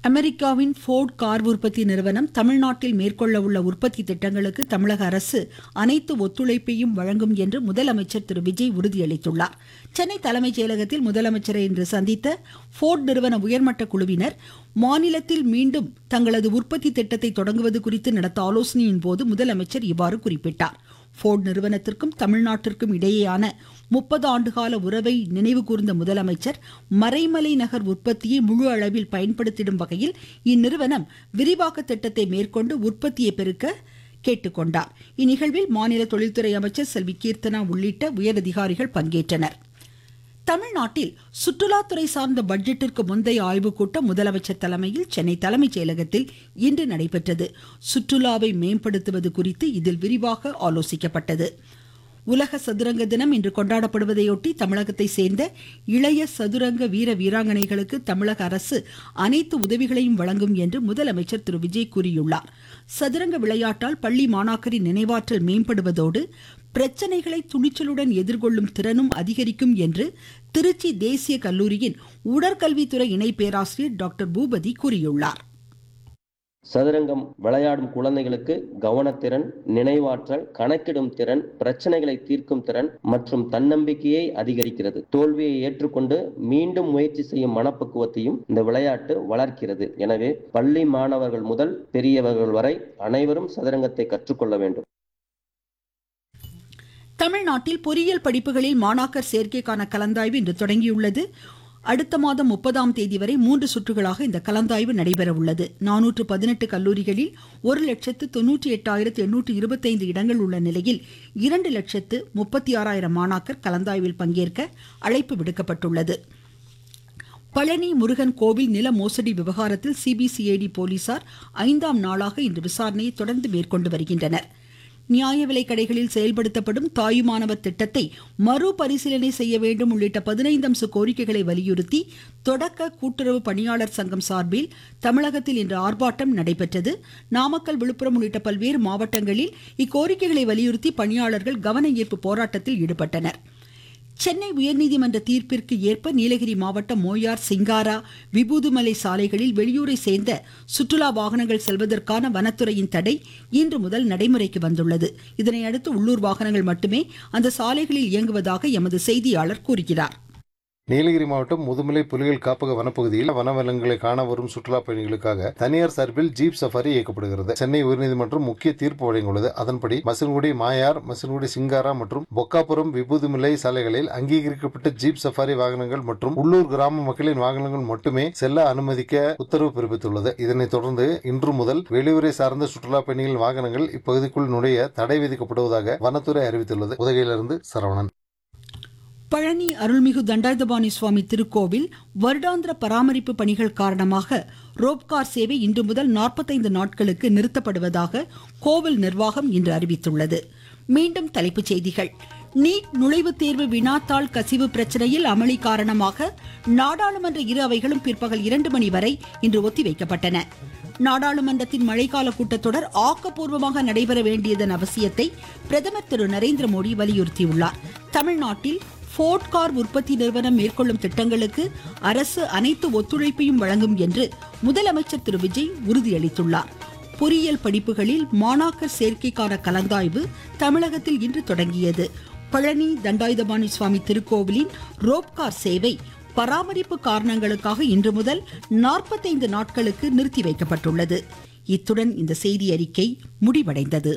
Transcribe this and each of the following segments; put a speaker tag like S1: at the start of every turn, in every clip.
S1: அமெரிக்காவின் fort car உற்பத்தி நிறுவனம் தமிழ்நாட்டில் மேற்கொள்ள உள்ள உற்பத்தி திட்டங்களுக்கு தமிழக அரசு அனைத்து ஒத்துழைப்பையும் வழங்கும் என்று முதலமைச்சர் திரு விஜய் உறுதியளித்துள்ளார் சென்னை தலைமைச் செயலகத்தில் முதலமைச்சரை இன்று சந்தித்த ஃபோர்ட் நிறுவன உயர்மட்ட குழுவினர் மாநிலத்தில் மீண்டும் தங்களது உற்பத்தி திட்டத்தை தொடங்குவது குறித்து நடத்த ஆலோசனையின் போது முதலமைச்சர் இவ்வாறு குறிப்பிட்டார் ஃபோர்ட் நிறுவனத்திற்கும் தமிழ்நாட்டிற்கும் இடையேயான முப்பது ஆண்டுகால உறவை நினைவு கூர்ந்த முதலமைச்சர் மறைமலை நகர் உற்பத்தியை முழு அளவில் பயன்படுத்திடும் வகையில் இந்நிறுவனம் விரிவாக்க திட்டத்தை மேற்கொண்டு உற்பத்தியை பெருக்க கேட்டுக்கொண்டார் இந்நிகழ்வில் மாநில தொழில்துறை அமைச்சர் செல்வி கீர்த்தனா உள்ளிட்ட உயரதிகாரிகள் பங்கேற்றனர் தமிழ்நாட்டில் சுற்றுலாத்துறை சார்ந்த பட்ஜெட்டிற்கு முந்தைய ஆய்வுக் கூட்டம் முதலமைச்சர் தலைமையில் சென்னை தலைமைச் செயலகத்தில் இன்று நடைபெற்றது சுற்றுலாவை மேம்படுத்துவது குறித்து இதில் விரிவாக ஆலோசிக்கப்பட்டது உலக சதுரங்க தினம் இன்று கொண்டாடப்படுவதையொட்டி தமிழகத்தை சேர்ந்த இளைய சதுரங்க வீர வீராங்கனைகளுக்கு தமிழக அரசு அனைத்து உதவிகளையும் வழங்கும் என்று முதலமைச்சர் திரு விஜய் கூறியுள்ளார் சதுரங்க விளையாட்டால் பள்ளி மாணாக்கரின் நினைவாற்றல் மேம்படுவதோடு பிரச்சனைகளை துணிச்சலுடன் எதிர்கொள்ளும் திறனும் அதிகரிக்கும் என்று திருச்சி தேசிய கல்லூரியின் உடற்கல்வித்துறை இணை பேராசிரியர் டாக்டர் பூபதி கூறியுள்ளார்
S2: சதுரங்கம் விளையாடும் குழந்தைகளுக்கு கவனத்திறன் நினைவாற்றல் கணக்கிடும் திறன் பிரச்சனைகளை தீர்க்கும் திறன் மற்றும் தன்னம்பிக்கையை அதிகரிக்கிறது தோல்வியை ஏற்றுக்கொண்டு மீண்டும் முயற்சி செய்யும் மனப்பக்குவத்தையும் இந்த விளையாட்டு வளர்க்கிறது எனவே பள்ளி மாணவர்கள் முதல் பெரியவர்கள் வரை அனைவரும் சதுரங்கத்தை கற்றுக்கொள்ள வேண்டும்
S1: தமிழ்நாட்டில் பொறியியல் படிப்புகளில் மாணாக்கர் சேர்க்கைக்கான கலந்தாய்வு இன்று தொடங்கியுள்ளது அடுத்த மாதம் முப்பதாம் தேதி வரை மூன்று சுற்றுகளாக இந்த கலந்தாய்வு நடைபெற உள்ளது நானூற்று பதினெட்டு கல்லூரிகளில் ஒரு லட்சத்து தொன்னூற்றி எட்டாயிரத்து எண்ணூற்று இருபத்தைந்து இடங்கள் உள்ள நிலையில் இரண்டு லட்சத்து முப்பத்தி ஆறாயிரம் மாணாக்கர் கலந்தாய்வில் பங்கேற்க அழைப்பு விடுக்கப்பட்டுள்ளது பழனி முருகன் கோவில் நில மோசடி விவகாரத்தில் சிபிசிஐடி போலீசார் ஐந்தாம் நாளாக இன்று விசாரணையை தொடர்ந்து மேற்கொண்டு வருகின்றனர் நியாய விலைக் கடைகளில் செயல்படுத்தப்படும் தாயுமானவர் திட்டத்தை மறுபரிசீலனை செய்ய வேண்டும் உள்ளிட்ட பதினைந்து அம்ச கோரிக்கைகளை வலியுறுத்தி தொடக்க கூட்டுறவு பணியாளர் சங்கம் சார்பில் தமிழகத்தில் இன்று ஆர்ப்பாட்டம் நடைபெற்றது நாமக்கல் விழுப்புரம் உள்ளிட்ட பல்வேறு மாவட்டங்களில் இக்கோரிக்கைகளை வலியுறுத்தி பணியாளர்கள் கவன ஈர்ப்பு போராட்டத்தில் ஈடுபட்டனர் சென்னை உயர்நீதிமன்ற தீர்ப்பிற்கு ஏற்ப நீலகிரி மாவட்டம் மோயார் சிங்காரா விபூதுமலை சாலைகளில் வெளியூரை சேர்ந்த சுற்றுலா வாகனங்கள் செல்வதற்கான வனத்துறையின் தடை இன்று முதல் நடைமுறைக்கு வந்துள்ளது இதனையடுத்து உள்ளூர் வாகனங்கள் மட்டுமே அந்த சாலைகளில் இயங்குவதாக எமது செய்தியாளர் கூறுகிறார்
S3: நீலகிரி மாவட்டம் முதுமலை புலிகள் காப்பக வனப்பகுதியில் வனவிலங்குகளை காண வரும் சுற்றுலா பயணிகளுக்காக தனியார் சார்பில் ஜீப் சஃபாரி இயக்கப்படுகிறது சென்னை உயர்நீதிமன்றம் முக்கிய தீர்ப்பு வழங்கியுள்ளது அதன்படி மசன்குடி மாயார் மசன்குடி சிங்காரா மற்றும் பொக்காபுரம் விபூதிமலை சாலைகளில் அங்கீகரிக்கப்பட்ட ஜீப் சஃபாரி வாகனங்கள் மற்றும் உள்ளூர் கிராம மக்களின் வாகனங்கள் மட்டுமே செல்ல அனுமதிக்க உத்தரவு பிறப்பித்துள்ளது இதனைத் தொடர்ந்து இன்று முதல் வெளியூரை சார்ந்த சுற்றுலா பயணிகள் வாகனங்கள் இப்பகுதிக்குள் நுழைய தடை விதிக்கப்படுவதாக வனத்துறை அறிவித்துள்ளது உதகையிலிருந்து சரவணன்
S1: பழனி அருள்மிகு தண்டாயுதபாணி சுவாமி திருக்கோவில் வருடாந்திர பராமரிப்பு பணிகள் காரணமாக ரோப்கார் சேவை இன்று முதல் நாற்பத்தைந்து நாட்களுக்கு நிறுத்தப்படுவதாக கோவில் நிர்வாகம் இன்று அறிவித்துள்ளது மீண்டும் தலைப்புச் செய்திகள் நீட் நுழைவுத் தேர்வு வினாத்தாள் கசிவு பிரச்சனையில் அமளி காரணமாக நாடாளுமன்ற இரு அவைகளும் பிற்பகல் இரண்டு மணி வரை இன்று ஒத்திவைக்கப்பட்டன நாடாளுமன்றத்தின் மழைக்கால கூட்டத்தொடர் ஆக்கப்பூர்வமாக நடைபெற வேண்டியதன் அவசியத்தை பிரதமர் திரு நரேந்திர மோடி வலியுறுத்தியுள்ளார் தமிழ்நாட்டில் ஃபோர்ட் கார் உற்பத்தி நிறுவனம் மேற்கொள்ளும் திட்டங்களுக்கு அரசு அனைத்து ஒத்துழைப்பையும் வழங்கும் என்று முதலமைச்சர் திரு விஜய் உறுதியளித்துள்ளார் பொறியியல் படிப்புகளில் மாணாக்கர் சேர்க்கைக்கான கலந்தாய்வு தமிழகத்தில் இன்று தொடங்கியது பழனி தண்டாயுதபாணி சுவாமி திருக்கோவிலின் ரோப்கார் சேவை பராமரிப்பு காரணங்களுக்காக இன்று முதல் நாற்பத்தைந்து நாட்களுக்கு நிறுத்தி வைக்கப்பட்டுள்ளது இத்துடன் இந்த செய்தி அறிக்கை முடிவடைந்தது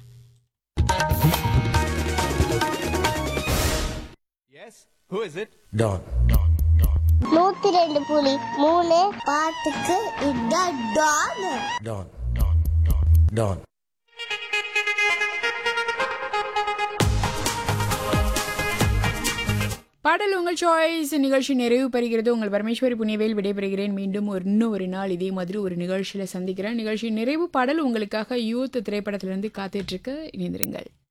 S4: Who is it?
S5: Don.
S6: நூத்தி ரெண்டு புலி மூணு பாட்டுக்கு இதான் டான்
S5: Don. Don.
S7: பாடல் உங்கள் சாய்ஸ் நிகழ்ச்சி நிறைவு பெறுகிறது உங்கள் பரமேஸ்வரி புண்ணியவேல் விடைபெறுகிறேன் மீண்டும் ஒரு இன்னும் ஒரு நாள் இதே மாதிரி ஒரு நிகழ்ச்சியில் சந்திக்கிறேன் நிகழ்ச்சி நிறைவு பாடல் உங்களுக்காக யூத் திரைப்படத்திலிருந்து காத்துட்டு இருக்க இணைந்திருங்கள்